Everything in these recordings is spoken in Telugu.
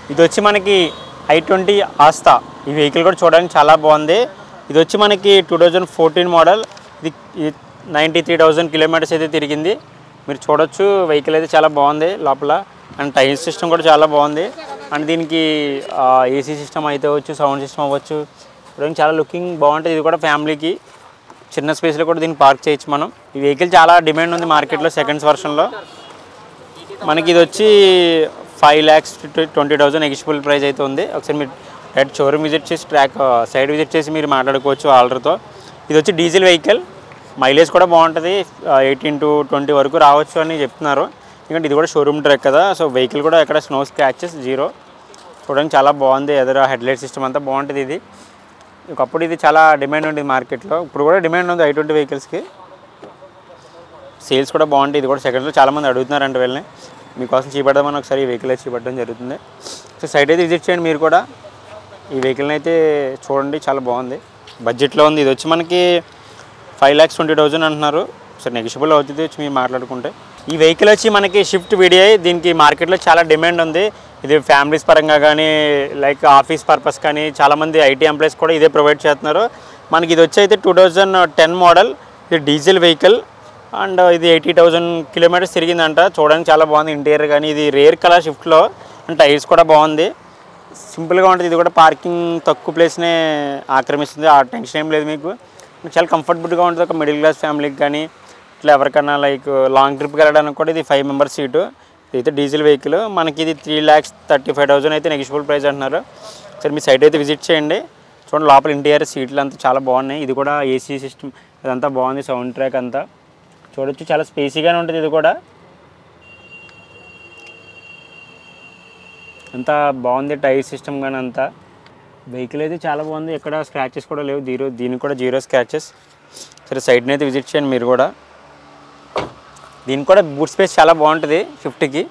ఇది వచ్చి మనకి ఐ ట్వంటీ ఆస్తా ఈ వెహికల్ కూడా చూడడానికి చాలా బాగుంది ఇది వచ్చి మనకి టూ థౌజండ్ ఫోర్టీన్ మోడల్ ఇది నైంటీ త్రీ థౌజండ్ కిలోమీటర్స్ అయితే తిరిగింది మీరు చూడొచ్చు వెహికల్ అయితే చాలా బాగుంది లోపల అండ్ టైర్ సిస్టమ్ కూడా చాలా బాగుంది అండ్ దీనికి ఏసీ సిస్టమ్ అయితే అవ్వచ్చు సౌండ్ సిస్టమ్ అవ్వచ్చు చూడడానికి చాలా లుకింగ్ బాగుంటుంది ఇది కూడా ఫ్యామిలీకి చిన్న స్పేస్లో కూడా దీన్ని పార్క్ చేయొచ్చు మనం ఈ వెహికల్ చాలా డిమాండ్ ఉంది మార్కెట్లో సెకండ్స్ వర్షన్లో మనకి ఇది వచ్చి ఫైవ్ ల్యాక్స్ ట్వంటీ థౌసండ్ ఎగిజిబుల్ ప్రైస్ అయితే ఉంది ఒకసారి మీరు డైరెక్ట్ షోరూమ్ విజిట్ చేసి ట్రాక్ సైడ్ విజిట్ చేసి మీరు మాట్లాడుకోవచ్చు ఆర్డర్తో ఇది వచ్చి డీజిల్ వెహికల్ మైలేజ్ కూడా బాగుంటుంది ఎయిటీన్ టు ట్వంటీ వరకు రావచ్చు అని చెప్తున్నారు ఎందుకంటే ఇది కూడా షోరూమ్ ట్రాక్ కదా సో వెహికల్ కూడా ఎక్కడ స్నో స్క్రాచెస్ జీరో చూడడానికి చాలా బాగుంది ఎదురు హెడ్లైట్ సిస్టమ్ అంతా బాగుంటుంది ఇది ఒకప్పుడు ఇది చాలా డిమాండ్ ఉండేది మార్కెట్లో ఇప్పుడు కూడా డిమాండ్ ఉంది ఐ ట్వంటీ వెహికల్స్కి సేల్స్ కూడా బాగుంటాయి ఇది కూడా సెకండ్లో చాలామంది అడుగుతున్నారంట వెళ్ళని మీకోసం చూపెడదామని ఒకసారి ఈ వెహికల్ అయితే చూపెట్టడం జరుగుతుంది సో సైట్ అయితే విజిట్ చేయండి మీరు కూడా ఈ వెహికల్ని అయితే చూడండి చాలా బాగుంది బడ్జెట్లో ఉంది ఇది వచ్చి మనకి ఫైవ్ ల్యాక్స్ ట్వంటీ థౌజండ్ అంటున్నారు సరే నెగిషియబుల్ అవుతుంది వచ్చి మీరు మాట్లాడుకుంటే ఈ వెహికల్ వచ్చి మనకి షిఫ్ట్ వీడిఐ దీనికి మార్కెట్లో చాలా డిమాండ్ ఉంది ఇది ఫ్యామిలీస్ పరంగా కానీ లైక్ ఆఫీస్ పర్పస్ కానీ చాలామంది ఐటీ ఎంప్లాయీస్ కూడా ఇదే ప్రొవైడ్ చేస్తున్నారు మనకి ఇది వచ్చి అయితే టూ థౌజండ్ టెన్ మోడల్ ఇది డీజిల్ వెహికల్ అండ్ ఇది ఎయిటీ థౌజండ్ కిలోమీటర్స్ తిరిగిందంట చూడడానికి చాలా బాగుంది ఇంటీరియర్ కానీ ఇది రేర్ కలర్ షిఫ్ట్లో అండ్ టైర్స్ కూడా బాగుంది సింపుల్గా ఉంటుంది ఇది కూడా పార్కింగ్ తక్కువ ప్లేస్నే ఆక్రమిస్తుంది ఆ టెన్షన్ ఏం లేదు మీకు చాలా కంఫర్టబుల్గా ఉంటుంది ఒక మిడిల్ క్లాస్ ఫ్యామిలీకి కానీ ఇట్లా ఎవరికైనా లైక్ లాంగ్ ట్రిప్కి వెళ్ళడానికి కూడా ఇది ఫైవ్ మెంబర్స్ సీటు ఇదైతే డీజిల్ వెహికల్ మనకి ఇది three lakhs thirty five thousand అయితే నెగిషియబుల్ ప్రైస్ అంటున్నారు సరే మీ సైట్ అయితే విజిట్ చేయండి చూడండి లోపల ఇంటీరియర్ సీట్లు అంతా చాలా బాగున్నాయి ఇది కూడా ఏసీ సిస్టమ్ ఇదంతా బాగుంది సౌండ్ ట్రాక్ అంతా చూడొచ్చు చాలా స్పేసీగానే ఉంటుంది ఇది కూడా అంతా బాగుంది టైర్ సిస్టమ్ కానీ అంతా వెహికల్ అయితే చాలా బాగుంది ఎక్కడ స్క్రాచెస్ కూడా లేవు జీరో దీనికి కూడా జీరో స్క్రాచెస్ సరే సైడ్ని అయితే విజిట్ చేయండి మీరు కూడా దీనికి కూడా బూట్ స్పేస్ చాలా బాగుంటుంది ఫిఫ్టీకి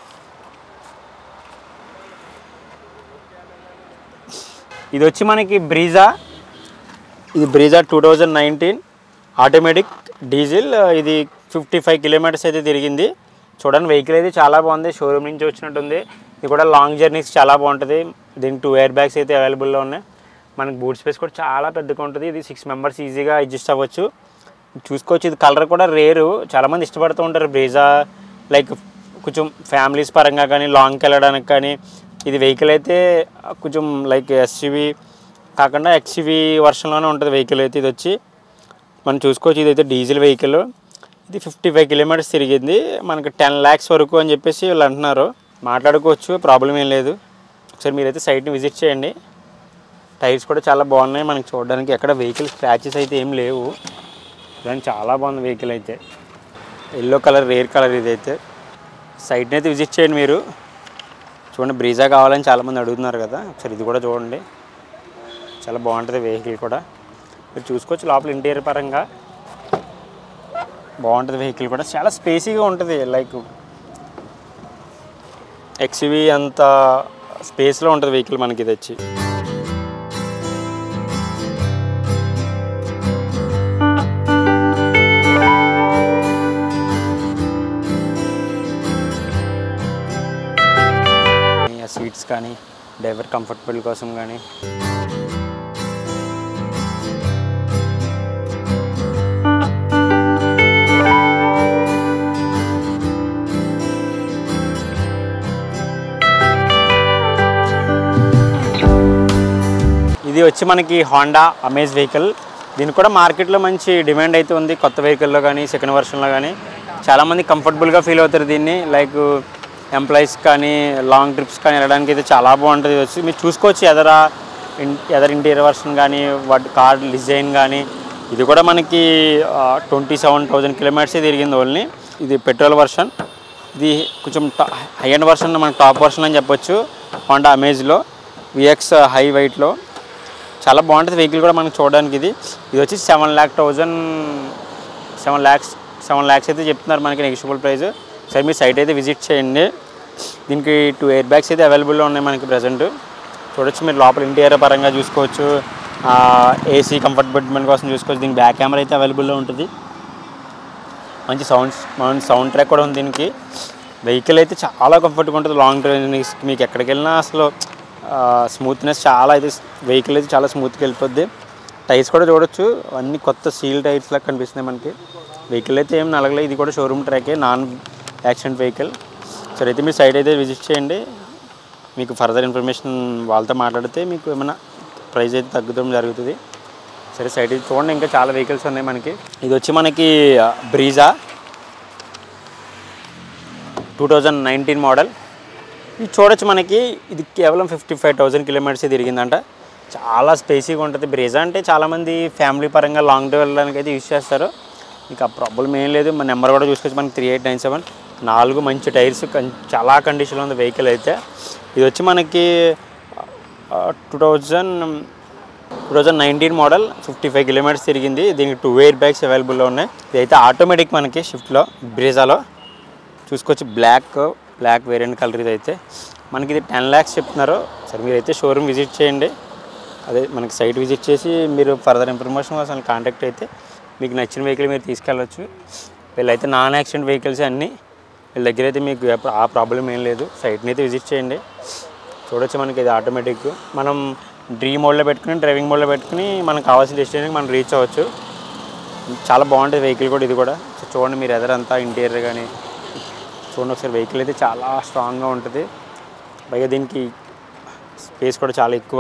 ఇది వచ్చి మనకి బ్రీజా ఇది Brezza two thousand nineteen automatic diesel ఇది ఫిఫ్టీ ఫైవ్ కిలోమీటర్స్ అయితే తిరిగింది చూడండి వెహికల్ అయితే చాలా బాగుంది షోరూమ్ నుంచి వచ్చినట్టుంది ఇది కూడా లాంగ్ జర్నీస్ చాలా బాగుంటుంది దీనికి టూ ఎయిర్ బ్యాగ్స్ అయితే అవైలబుల్లో ఉన్నాయి మనకి బూట్ స్పేస్ కూడా చాలా పెద్దగా ఉంటుంది ఇది సిక్స్ మెంబర్స్ ఈజీగా అడ్జస్ట్ అవ్వచ్చు చూసుకోవచ్చు ఇది కలర్ కూడా రేరు చాలామంది ఇష్టపడుతూ ఉంటారు బ్రీజా లైక్ కొంచెం ఫ్యామిలీస్ పరంగా కానీ లాంగ్కి వెళ్ళడానికి కానీ ఇది వెహికల్ అయితే కొంచెం లైక్ ఎస్యూవి కాకుండా ఎక్స్యూవి వర్షన్లోనే ఉంటుంది వెహికల్ అయితే ఇది వచ్చి మనం చూసుకోవచ్చు ఇదైతే డీజిల్ వెహికల్ ఇది ఫిఫ్టీ ఫైవ్ కిలోమీటర్స్ తిరిగింది మనకి టెన్ ల్యాక్స్ వరకు అని చెప్పేసి వీళ్ళు అంటున్నారు మాట్లాడుకోవచ్చు ప్రాబ్లం ఏం లేదు ఒకసారి మీరైతే సైట్ని విజిట్ చేయండి టైర్స్ కూడా చాలా బాగున్నాయి మనకి చూడడానికి ఎక్కడ వెహికల్ స్క్రాచెస్ అయితే ఏం లేవు దానికి చాలా బాగుంది వెహికల్ అయితే ఎల్లో కలర్ రేర్ కలర్ ఇదైతే సైట్ని అయితే విజిట్ చేయండి మీరు చూడండి బ్రీజా కావాలని చాలామంది అడుగుతున్నారు కదా ఒకసారి ఇది కూడా చూడండి చాలా బాగుంటుంది వెహికల్ కూడా మీరు చూసుకోవచ్చు లోపల ఇంటీరియర్ పరంగా బాగుంటుంది వెహికల్ కూడా చాలా స్పేసీగా ఉంటుంది లైక్ ఎక్స్యూవీ అంత స్పేస్లో ఉంటుంది వెహికల్ మనకి ఇది వచ్చి సీట్స్ కానీ డ్రైవర్ కంఫర్టబుల్ కోసం కానీ ఇది వచ్చి మనకి హోండా అమేజ్ వెహికల్ దీనికి కూడా మార్కెట్లో మంచి డిమాండ్ అయితే ఉంది కొత్త వెహికల్లో కానీ సెకండ్ వర్షన్లో కానీ చాలామంది కంఫర్టబుల్గా ఫీల్ అవుతారు దీన్ని లైక్ ఎంప్లాయీస్ కానీ లాంగ్ ట్రిప్స్ కానీ వెళ్ళడానికి అయితే చాలా బాగుంటుంది ఇది వచ్చి మీరు చూసుకోవచ్చు ఎదర ఇన్- ఎదర ఇంటీరియర్ వర్షన్ కానీ వాటి కార్ డిజైన్ కానీ ఇది కూడా మనకి ట్వంటీ సెవెన్ థౌజండ్ కిలోమీటర్స్ తిరిగింది ఓన్లీ ఇది పెట్రోల్ వర్షన్ ఇది కొంచెం హై అండ్ వర్షన్ మన టాప్ వర్షన్ అని చెప్పొచ్చు హోండా అమేజ్లో విఎక్స్ హై వైట్లో చాలా బాగుంటుంది వెహికల్ కూడా మనకి చూడడానికి ఇది ఇది వచ్చి seven lakh thousand seven lakhs seven lakhs అయితే చెప్తున్నారు మనకి నెగిషియబుల్ ప్రైస్ సరే మీ సైట్ అయితే విజిట్ చేయండి దీనికి టూ ఎయిర్ బ్యాగ్స్ అయితే అవైలబుల్లో ఉన్నాయి మనకి ప్రజెంట్ చూడొచ్చు మీరు లోపల ఇంటీరియర్ పరంగా చూసుకోవచ్చు ఏసీ కంఫర్టబుల్ కోసం చూసుకోవచ్చు దీనికి బ్యాక్ కెమెరా అయితే అవైలబుల్లో ఉంటుంది మంచి సౌండ్స్ మంచి సౌండ్ ట్రాక్ కూడా ఉంది దీనికి వెహికల్ అయితే చాలా కంఫర్ట్గా ఉంటుంది లాంగ్ డ్రైవ్స్ మీకు ఎక్కడికి వెళ్ళినా అసలు స్మూత్నెస్ చాలా అయితే వెహికల్ అయితే చాలా స్మూత్గా వెళ్ళిపోద్ది టైర్స్ కూడా చూడొచ్చు అన్ని కొత్త సీల్ టైర్స్ లాగా కనిపిస్తున్నాయి మనకి వెహికల్ అయితే ఏం నలగలే ఇది కూడా షోరూమ్ ట్రాకే నాన్ యాక్సిడెంట్ వెహికల్ సరే అయితే మీరు సైడ్ అయితే విజిట్ చేయండి మీకు ఫర్దర్ ఇన్ఫర్మేషన్ వాళ్ళతో మాట్లాడితే మీకు ఏమైనా ప్రైస్ అయితే తగ్గుతాం జరుగుతుంది సరే సైడ్ అయితే చూడండి ఇంకా చాలా వెహికల్స్ ఉన్నాయి మనకి ఇది వచ్చి మనకి Brezza two thousand nineteen model ఇది చూడొచ్చు మనకి ఇది కేవలం ఫిఫ్టీ ఫైవ్ థౌజండ్ కిలోమీటర్స్ తిరిగిందంట చాలా స్పేసీగా ఉంటుంది బ్రేజా అంటే చాలామంది ఫ్యామిలీ పరంగా లాంగ్ డ్రైవ్ వెళ్ళడానికి అయితే యూస్ చేస్తారు మీకు ఆ ప్రాబ్లం ఏం లేదు మన నెంబర్ కూడా చూసుకోవచ్చు మనకి త్రీ ఎయిట్ నైన్ సెవెన్ నాలుగు మంచి టైర్స్ కన్- చాలా కండిషన్లో ఉంది వెహికల్ అయితే ఇది వచ్చి మనకి two thousand two thousand nineteen model fifty five kilometres తిరిగింది దీనికి టూ ఎయిర్ బ్యాగ్స్ అవైలబుల్లో ఉన్నాయి ఇదైతే ఆటోమేటిక్ మనకి షిఫ్ట్లో బ్రేజాలో చూసుకోవచ్చు బ్లాక్ బ్లాక్ వేరియంట్ కలర్ ఇది అయితే మనకి ఇది టెన్ ల్యాక్స్ చెప్తున్నారు సరే మీరైతే షోరూమ్ విజిట్ చేయండి అదే మనకి సైట్ విజిట్ చేసి మీరు ఫర్దర్ ఇన్ఫర్మేషన్ కోసం కాంటాక్ట్ అయితే మీకు నచ్చిన వెహికల్ మీరు తీసుకెళ్ళొచ్చు వీళ్ళైతే నాన్ యాక్సిడెంట్ వెహికల్స్ అన్నీ వీళ్ళ దగ్గర అయితే మీకు ఎప్ప- ఆ ప్రాబ్లం ఏం లేదు సైట్ని అయితే విజిట్ చేయండి చూడొచ్చు మనకి ఇది ఆటోమేటిక్ మనం డ్రీమ్ మోడ్లో పెట్టుకుని డ్రైవింగ్ మోడ్లో పెట్టుకుని మనకు కావాల్సిన డెస్టినేషన్కి మనం రీచ్ అవ్వచ్చు చాలా బాగుంటుంది వెహికల్ కూడా ఇది కూడా సో చూడండి మీరు ఎదరంతా ఇంటీరియర్ కానీ చూడండి ఒకసారి వెహికల్ అయితే చాలా స్ట్రాంగ్గా ఉంటుంది పైగా దీనికి స్పేస్ కూడా చాలా ఎక్కువ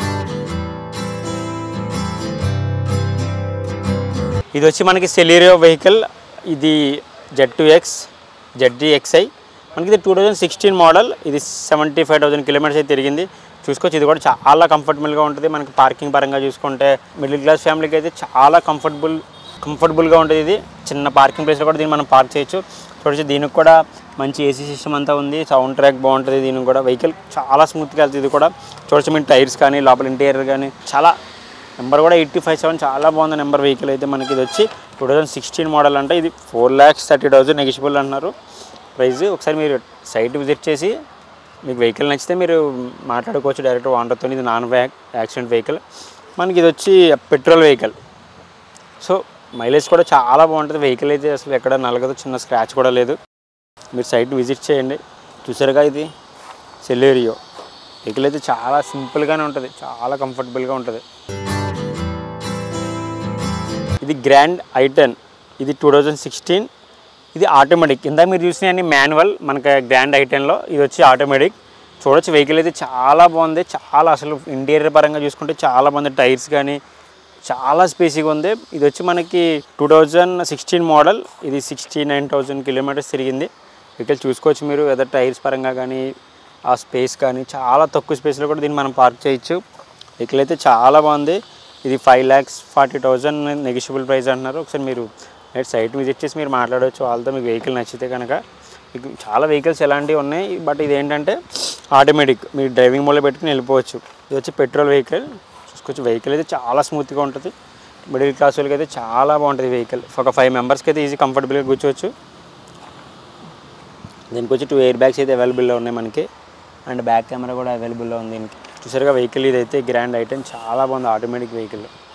ఇది వచ్చి మనకి సెలీరియో వెహికల్ ఇది Z two X Z X I మనకి ఇది టూ థౌజండ్ సిక్స్టీన్ మోడల్ ఇది సెవెంటీ ఫైవ్ థౌసండ్ కిలోమీటర్స్ అయితే తిరిగింది చూసుకోవచ్చు ఇది కూడా చాలా కంఫర్టబుల్గా ఉంటుంది మనకి పార్కింగ్ పరంగా చూసుకుంటే మిడిల్ క్లాస్ ఫ్యామిలీకి అయితే చాలా కంఫర్టబుల్ కంఫర్టబుల్గా ఉంటుంది ఇది చిన్న పార్కింగ్ ప్లేస్లో కూడా దీన్ని మనం పార్క్ చేయొచ్చు చూడొచ్చు దీనికి కూడా మంచి ఏసీ సిస్టమ్ అంతా ఉంది సౌండ్ ట్రాక్ బాగుంటుంది దీనికి కూడా వెహికల్ చాలా స్మూత్గా వెళ్తుంది ఇది కూడా చూడొచ్చు మీ టైర్స్ కానీ లోపల ఇంటీరియర్ కానీ చాలా నెంబర్ కూడా ఎయిటీ ఫైవ్ సెవెన్ చాలా బాగుంది నెంబర్ వెహికల్ అయితే మనకి ఇది వచ్చి టూ థౌజండ్ సిక్స్టీన్ మోడల్ అంటే ఇది four lakhs thirty thousand negotiable అంటున్నారు ప్రైస్ ఒకసారి మీరు సైట్ విజిట్ చేసి మీకు వెహికల్ నచ్చితే మీరు మాట్లాడుకోవచ్చు డైరెక్ట్ వాంటర్తో ఇది నాన్ వ్యాక్ యాక్సిడెంట్ వెహికల్ మనకి ఇది వచ్చి పెట్రోల్ వెహికల్ సో మైలేజ్ కూడా చాలా బాగుంటుంది వెహికల్ అయితే అసలు ఎక్కడ నలగదు చిన్న స్క్రాచ్ కూడా లేదు మీరు సైట్ విజిట్ చేయండి చూసారుగా ఇది సెల్లేరియో వెహికల్ అయితే చాలా సింపుల్గానే ఉంటుంది చాలా కంఫర్టబుల్గా ఉంటుంది ఇది గ్రాండ్ ఐటెన్ ఇది టూ థౌజండ్ సిక్స్టీన్ ఇది ఆటోమేటిక్ ఇందాక మీరు చూసిన అన్ని మాన్యువల్ మనకి గ్రాండ్ ఐటెన్లో ఇది వచ్చి ఆటోమేటిక్ చూడొచ్చు వెహికల్ అయితే చాలా బాగుంది చాలా అసలు ఇంటీరియర్ పరంగా చూసుకుంటే చాలా బాగుంది టైర్స్ కానీ చాలా స్పేసీగా ఉంది ఇది వచ్చి మనకి టూ థౌజండ్ సిక్స్టీన్ మోడల్ ఇది సిక్స్టీ నైన్ థౌజండ్ కిలోమీటర్స్ తిరిగింది వెహికల్ చూసుకోవచ్చు మీరు ఎదర్ టైర్స్ పరంగా కానీ ఆ స్పేస్ కానీ చాలా తక్కువ స్పేస్లో కూడా దీన్ని మనం పార్క్ చేయొచ్చు వెహికల్ అయితే చాలా బాగుంది ఇది five lakhs forty thousand negotiable price అంటున్నారు ఒకసారి మీరు నెట్ సైట్ విజిట్ చేసి మీరు మాట్లాడవచ్చు వాళ్ళతో మీకు వెహికల్ నచ్చితే కనుక మీకు చాలా వెహికల్స్ ఎలాంటివి ఉన్నాయి బట్ ఇది ఏంటంటే ఆటోమేటిక్ మీరు డ్రైవింగ్ మోడ్లో పెట్టుకుని వెళ్ళిపోవచ్చు ఇది వచ్చి పెట్రోల్ వెహికల్ చూసుకోవచ్చు వెహికల్ అయితే చాలా స్మూత్గా ఉంటుంది మిడిల్ క్లాస్ వాళ్ళకి అయితే చాలా బాగుంటుంది వెహికల్ ఒక ఫైవ్ మెంబర్స్కి అయితే ఈజీ కంఫర్టబుల్గా కూర్చోవచ్చు దీనికి వచ్చి టూ ఎయిర్ బ్యాగ్స్ అయితే అవైలబుల్లో ఉన్నాయి మనకి అండ్ బ్యాక్ కెమెరా కూడా అవైలబుల్లో ఉంది దీనికి చూసారుగా వెహికల్ ఇదైతే గ్రాండ్ ఐటెం చాలా బాగుంది ఆటోమేటిక్ వెహికల్